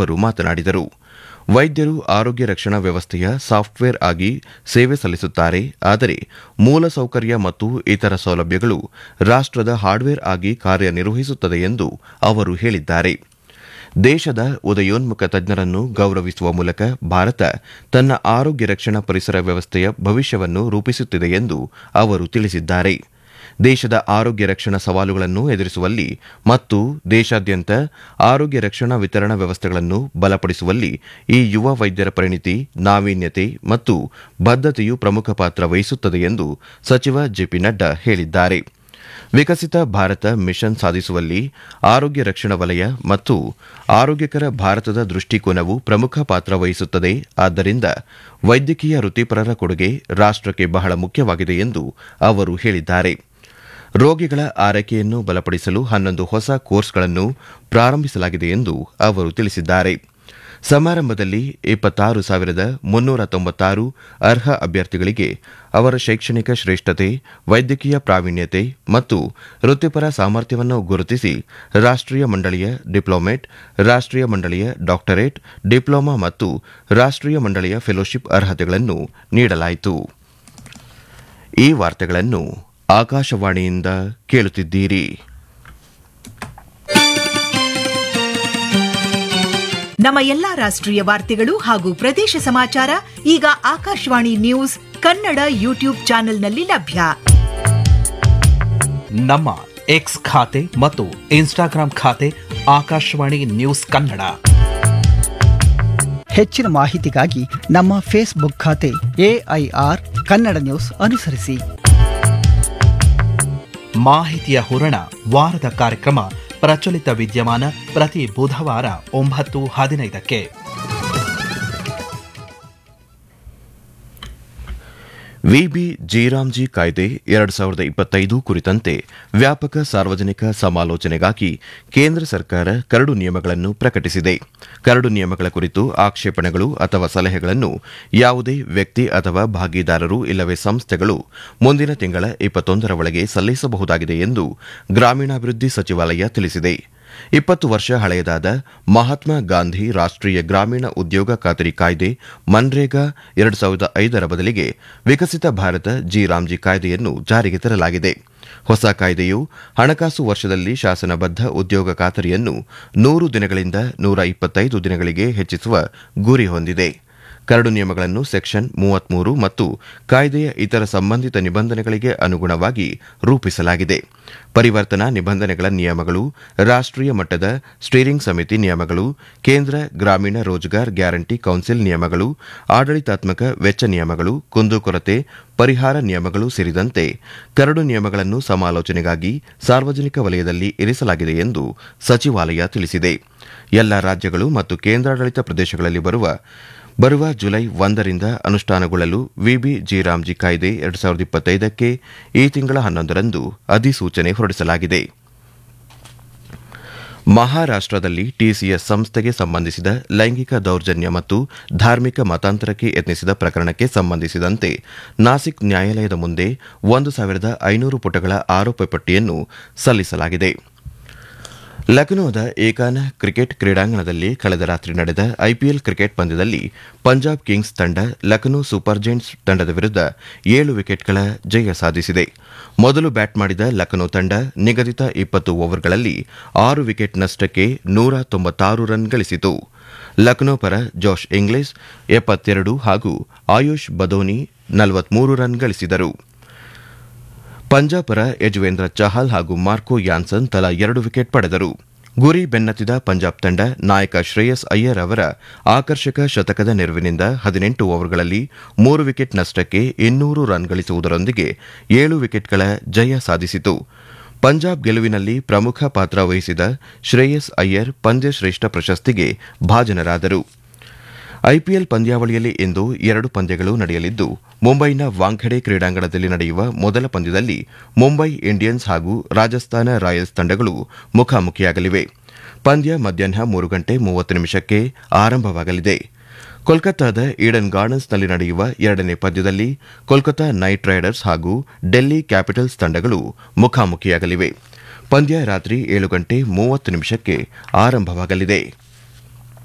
ಅವರು ಮಾತನಾಡಿದರು ವೈದ್ಯರು ಆರೋಗ್ಯ ರಕ್ಷಣಾ ವ್ಯವಸ್ಥೆಯ ಸಾಫ್ಟ್ವೇರ್ ಆಗಿ ಸೇವೆ ಸಲ್ಲಿಸುತ್ತಾರೆ ಆದರೆ ಮೂಲಸೌಕರ್ಯ ಮತ್ತು ಇತರ ಸೌಲಭ್ಯಗಳು ರಾಷ್ಟದ ಹಾರ್ಡ್ವೇರ್ ಆಗಿ ಕಾರ್ಯನಿರ್ವಹಿಸುತ್ತದೆ ಎಂದು ಅವರು ಹೇಳಿದ್ದಾರೆ ದೇಶದ ಉದಯೋನ್ಮುಖ ತಜ್ಞರನ್ನು ಗೌರವಿಸುವ ಮೂಲಕ ಭಾರತ ತನ್ನ ಆರೋಗ್ಯ ರಕ್ಷಣಾ ಪರಿಸರ ವ್ಯವಸ್ಥೆಯ ಭವಿಷ್ಯವನ್ನು ರೂಪಿಸುತ್ತಿದೆ ಎಂದು ಅವರು ತಿಳಿಸಿದ್ದಾರೆ ದೇಶದ ಆರೋಗ್ಯ ರಕ್ಷಣಾ ಸವಾಲುಗಳನ್ನು ಎದುರಿಸುವಲ್ಲಿ ಮತ್ತು ದೇಶಾದ್ಯಂತ ಆರೋಗ್ಯ ರಕ್ಷಣಾ ವಿತರಣಾ ವ್ಯವಸ್ಥೆಗಳನ್ನು ಬಲಪಡಿಸುವಲ್ಲಿ ಈ ಯುವ ವೈದ್ಯರ ಪರಿಣಿತಿ ನಾವೀನ್ಯತೆ ಮತ್ತು ಬದ್ಧತೆಯು ಪ್ರಮುಖ ಪಾತ್ರ ವಹಿಸುತ್ತದೆ ಎಂದು ಸಚಿವ ಜೆಪಿ ನಡ್ಡಾ ಹೇಳಿದ್ದಾರೆ ವಿಕಸಿತ ಭಾರತ ಮಿಷನ್ ಸಾಧಿಸುವಲ್ಲಿ ಆರೋಗ್ಯ ರಕ್ಷಣಾ ವಲಯ ಮತ್ತು ಆರೋಗ್ಯಕರ ಭಾರತದ ದೃಷ್ಟಿಕೋನವು ಪ್ರಮುಖ ಪಾತ್ರ ವಹಿಸುತ್ತದೆ ಆದ್ದರಿಂದ ವೈದ್ಯಕೀಯ ವೃತ್ತಿಪರರ ಕೊಡುಗೆ ರಾಷ್ಟಕ್ಕೆ ಬಹಳ ಮುಖ್ಯವಾಗಿದೆ ಎಂದು ಅವರು ಹೇಳಿದ್ದಾರೆ ರೋಗಿಗಳ ಆರೈಕೆಯನ್ನು ಬಲಪಡಿಸಲು ಹನ್ನೊಂದು ಹೊಸ ಕೋರ್ಸ್ಗಳನ್ನು ಪ್ರಾರಂಭಿಸಲಾಗಿದೆ ಎಂದು ಅವರು ತಿಳಿಸಿದ್ದಾರೆ ಸಮಾರಂಭದಲ್ಲಿ ಇಪ್ಪತ್ತಾರು ಸಾವಿರದ ಮುನ್ನೂರ ತೊಂಬತ್ತಾರು ಅರ್ಹ ಅಭ್ಯರ್ಥಿಗಳಿಗೆ ಅವರ ಶೈಕ್ಷಣಿಕ ಶ್ರೇಷ್ಠತೆ ವೈದ್ಯಕೀಯ ಪ್ರಾವೀಣ್ಯತೆ ಮತ್ತು ವೃತ್ತಿಪರ ಸಾಮರ್ಥ್ಯವನ್ನು ಗುರುತಿಸಿ ರಾಷ್ಟೀಯ ಮಂಡಳಿಯ ಡಿಪ್ಲೊಮೇಟ್ ರಾಷ್ಟೀಯ ಮಂಡಳಿಯ ಡಾಕ್ಟರೇಟ್ ಡಿಪ್ಲೊಮಾ ಮತ್ತು ರಾಷ್ಟೀಯ ಮಂಡಳಿಯ ಫೆಲೋಶಿಪ್ ಅರ್ಹತೆಗಳನ್ನು ನೀಡಲಾಯಿತು ಈ ವಾರ್ತೆಗಳನ್ನು ಆಕಾಶವಾಣಿಯಿಂದ ಕೇಳುತ್ತಿದ್ದೀರಿ ನಮ್ಮ ಎಲ್ಲಾ ರಾಷ್ಟ್ರೀಯ ವಾರ್ತೆಗಳು ಹಾಗೂ ಪ್ರದೇಶ ಸಮಾಚಾರ ಈಗ ಆಕಾಶವಾಣಿ ನ್ಯೂಸ್ ಕನ್ನಡ ಯೂಟ್ಯೂಬ್ ಚಾನೆಲ್ನಲ್ಲಿ ಲಭ್ಯ ನಮ್ಮ ಎಕ್ಸ್ ಖಾತೆ ಮತ್ತು ಇನ್ಸ್ಟಾಗ್ರಾಂ ಖಾತೆ ಆಕಾಶವಾಣಿ ನ್ಯೂಸ್ ಕನ್ನಡ ಹೆಚ್ಚಿನ ಮಾಹಿತಿಗಾಗಿ ನಮ್ಮ ಫೇಸ್ಬುಕ್ ಖಾತೆ ಎಐಆರ್ ಕನ್ನಡ ನ್ಯೂಸ್ ಅನುಸರಿಸಿ ಮಾಹಿತಿಯ ಹೂರಣ ವಾರದ ಕಾರ್ಯಕ್ರಮ ಪ್ರಚಲಿತ ವಿದ್ಯಮಾನ ಪ್ರತಿ ಬುಧವಾರ ಒಂಬತ್ತು ಹದಿನೈದಕ್ಕೆ ವಿಬಿ ಜೀರಾಮ್ಜಿ ಕಾಯ್ದೆ ಎರಡು ಸಾವಿರದ ಇಪ್ಪತ್ತೈದು ಕುರಿತಂತೆ ವ್ಯಾಪಕ ಸಾರ್ವಜನಿಕ ಸಮಾಲೋಚನೆಗಾಗಿ ಕೇಂದ್ರ ಸರ್ಕಾರ ಕರಡು ನಿಯಮಗಳನ್ನು ಪ್ರಕಟಿಸಿದೆ ಕರಡು ನಿಯಮಗಳ ಕುರಿತು ಆಕ್ಷೇಪಣೆಗಳು ಅಥವಾ ಸಲಹೆಗಳನ್ನು ಯಾವುದೇ ವ್ಯಕ್ತಿ ಅಥವಾ ಭಾಗಿದಾರರು ಇಲ್ಲವೇ ಸಂಸ್ಥೆಗಳು ಮುಂದಿನ ತಿಂಗಳ ಇಪ್ಪತ್ತೊಂದರ ಒಳಗೆ ಸಲ್ಲಿಸಬಹುದಾಗಿದೆ ಎಂದು ಗ್ರಾಮೀಣಾಭಿವೃದ್ಧಿ ಸಚಿವಾಲಯ ತಿಳಿಸಿದೆ ಇಪ್ಪತ್ತು ವರ್ಷ ಹಳೆಯದಾದ ಮಹಾತ್ಮ ಗಾಂಧಿ ರಾಷ್ಟೀಯ ಗ್ರಾಮೀಣ ಉದ್ಯೋಗ ಖಾತರಿ ಕಾಯ್ದೆ ಮನ್ರೇಗಾ ಎರಡು ಸಾವಿರದ ಐದರ ಬದಲಿಗೆ ವಿಕಸಿತ ಭಾರತ ಜಿ ರಾಮ್ಜಿ ಕಾಯ್ದೆಯನ್ನು ಜಾರಿಗೆ ತರಲಾಗಿದೆ ಹೊಸ ಕಾಯ್ದೆಯು ಹಣಕಾಸು ವರ್ಷದಲ್ಲಿ ಶಾಸನಬದ್ಧ ಉದ್ಯೋಗ ಖಾತರಿಯನ್ನು ನೂರು ದಿನಗಳಿಂದ ನೂರ ಇಪ್ಪತ್ತೈದು ದಿನಗಳಿಗೆ ಹೆಚ್ಚಿಸುವ ಗುರಿ ಹೊಂದಿದೆ ಕರಡು ನಿಯಮಗಳನ್ನು ಸೆಕ್ಷನ್ ಮೂವತ್ಮೂರು ಮತ್ತು ಕಾಯ್ದೆಯ ಇತರ ಸಂಬಂಧಿತ ನಿಬಂಧನೆಗಳಿಗೆ ಅನುಗುಣವಾಗಿ ರೂಪಿಸಲಾಗಿದೆ ಪರಿವರ್ತನಾ ನಿಬಂಧನೆಗಳ ನಿಯಮಗಳು ರಾಷ್ಟೀಯ ಮಟ್ಟದ ಸ್ಟೀರಿಂಗ್ ಸಮಿತಿ ನಿಯಮಗಳು ಕೇಂದ್ರ ಗ್ರಾಮೀಣ ರೋಜ್ಗಾರ್ ಗ್ಯಾರಂಟಿ ಕೌನ್ಸಿಲ್ ನಿಯಮಗಳು ಆಡಳಿತಾತ್ಮಕ ವೆಚ್ಚ ನಿಯಮಗಳು ಕುಂದುಕೊರತೆ ಪರಿಹಾರ ನಿಯಮಗಳು ಸೇರಿದಂತೆ ಕರಡು ನಿಯಮಗಳನ್ನು ಸಮಾಲೋಚನೆಗಾಗಿ ಸಾರ್ವಜನಿಕ ವಲಯದಲ್ಲಿ ಇರಿಸಲಾಗಿದೆ ಎಂದು ಸಚಿವಾಲಯ ತಿಳಿಸಿದೆ ಎಲ್ಲ ರಾಜ್ಯಗಳು ಮತ್ತು ಕೇಂದ್ರಾಡಳಿತ ಪ್ರದೇಶಗಳಲ್ಲಿ ಬರುವ ಬರುವ ಜುಲೈ ಒಂದರಿಂದ ಅನುಷ್ಠಾನಗೊಳ್ಳಲು ವಿಬಿ ಜಿರಾಮ್ಜಿ ಕಾಯ್ದೆ ಎರಡು ಸಾವಿರದ ಇಪ್ಪತ್ತೈದಕ್ಕೆ ಈ ತಿಂಗಳ ಹನ್ನೊಂದರಂದು ಅಧಿಸೂಚನೆ ಹೊರಡಿಸಲಾಗಿದೆ ಮಹಾರಾಷ್ಟದಲ್ಲಿ ಟಿಸಿಎಸ್ ಸಂಸ್ಥೆಗೆ ಸಂಬಂಧಿಸಿದ ಲೈಂಗಿಕ ದೌರ್ಜನ್ಯ ಮತ್ತು ಧಾರ್ಮಿಕ ಮತಾಂತರಕ್ಕೆ ಯತ್ನಿಸಿದ ಪ್ರಕರಣಕ್ಕೆ ಸಂಬಂಧಿಸಿದಂತೆ ನಾಸಿಕ್ ನ್ಯಾಯಾಲಯದ ಮುಂದೆ ಒಂದು ಸಾವಿರದ ಐನೂರು ಪುಟಗಳ ಆರೋಪ ಪಟ್ಟಿಯನ್ನು ಸಲ್ಲಿಸಲಾಗಿದೆ ಲಕ್ನೋದ ಏಕಾನ ಕ್ರಿಕೆಟ್ ಕ್ರೀಡಾಂಗಣದಲ್ಲಿ ಕಳೆದ ರಾತ್ರಿ ನಡೆದ ಐಪಿಎಲ್ ಕ್ರಿಕೆಟ್ ಪಂದ್ಯದಲ್ಲಿ ಪಂಜಾಬ್ ಕಿಂಗ್ಸ್ ತಂಡ ಲಕ್ನೋ ಸೂಪರ್ ಜೈಂಟ್ಸ್ ತಂಡದ ವಿರುದ್ಧ ಏಳು ವಿಕೆಟ್ಗಳ ಜಯ ಸಾಧಿಸಿದೆ ಮೊದಲು ಬ್ಯಾಟ್ ಮಾಡಿದ ಲಕ್ನೋ ತಂಡ ನಿಗದಿತ ಇಪ್ಪತ್ತು ಓವರ್ಗಳಲ್ಲಿ ಆರು ವಿಕೆಟ್ ನಷ್ಟಕ್ಕೆ ನೂರ ತೊಂಬತ್ತಾರು ರನ್ ಗಳಿಸಿತು ಲಕ್ನೋ ಪರ ಜೋಶ್ ಇಂಗ್ಲಿಸ್ ಎಪ್ಪತ್ತೆರಡು ಹಾಗೂ ಆಯುಷ್ ಬದೋನಿ ನಲವತ್ಮೂರು ರನ್ ಗಳಿಸಿದರು ಪಂಜಾಬ್ ಪರ ಯಜುವೇಂದ್ರ ಚಹಲ್ ಹಾಗೂ ಮಾರ್ಕೋ ಯಾನ್ಸನ್ ತಲಾ ಎರಡು ವಿಕೆಟ್ ಪಡೆದರು ಗುರಿ ಬೆನ್ನತ್ತಿದ ಪಂಜಾಬ್ ತಂಡ ನಾಯಕ ಶ್ರೇಯಸ್ ಅಯ್ಯರ್ ಅವರ ಆಕರ್ಷಕ ಶತಕದ ನೆರವಿನಿಂದ ಹದಿನೆಂಟು ಓವರ್ಗಳಲ್ಲಿ ಮೂರು ವಿಕೆಟ್ ನಷ್ಟಕ್ಕೆ ಇನ್ನೂರು ರನ್ ಗಳಿಸುವುದರೊಂದಿಗೆ ಏಳು ವಿಕೆಟ್ಗಳ ಜಯ ಸಾಧಿಸಿತು ಪಂಜಾಬ್ ಗೆಲುವಿನಲ್ಲಿ ಪ್ರಮುಖ ಪಾತ್ರ ವಹಿಸಿದ ಶ್ರೇಯಸ್ ಅಯ್ಯರ್ ಪಂದ್ಯಶ್ರೇಷ್ಠ ಪ್ರಶಸ್ತಿಗೆ ಭಾಜನರಾದರು ಐಪಿಎಲ್ ಪಂದ್ಯಾವಳಿಯಲ್ಲಿ ಇಂದು ಎರಡು ಪಂದ್ಯಗಳು ನಡೆಯಲಿದ್ದು ಮುಂಬೈನ ವಾಂಖೆಡೆ ಕ್ರೀಡಾಂಗಣದಲ್ಲಿ ನಡೆಯುವ ಮೊದಲ ಪಂದ್ಯದಲ್ಲಿ ಮುಂಬೈ ಇಂಡಿಯನ್ಸ್ ಹಾಗೂ ರಾಜಸ್ಥಾನ ರಾಯಲ್ಸ್ ತಂಡಗಳು ಮುಖಾಮುಖಿಯಾಗಲಿವೆ ಪಂದ್ಯ ಮಧ್ಯಾಹ್ನ ಮೂರು ಗಂಟೆ ಮೂವತ್ತು ನಿಮಿಷಕ್ಕೆ ಆರಂಭವಾಗಲಿದೆ ಕೋಲ್ಕತ್ತಾದ ಈಡನ್ ಗಾರ್ಡನ್ಸ್ನಲ್ಲಿ ನಡೆಯುವ ಎರಡನೇ ಪಂದ್ಯದಲ್ಲಿ ಕೋಲ್ಕತಾ ನೈಟ್ ರೈಡರ್ಸ್ ಹಾಗೂ ಡೆಲ್ಲಿ ಕ್ಯಾಪಿಟಲ್ಸ್ ತಂಡಗಳು ಮುಖಾಮುಖಿಯಾಗಲಿವೆ ಪಂದ್ಯ ರಾತ್ರಿ ಏಳು ಗಂಟೆ ಮೂವತ್ತು ನಿಮಿಷಕ್ಕೆ ಆರಂಭವಾಗಲಿದೆ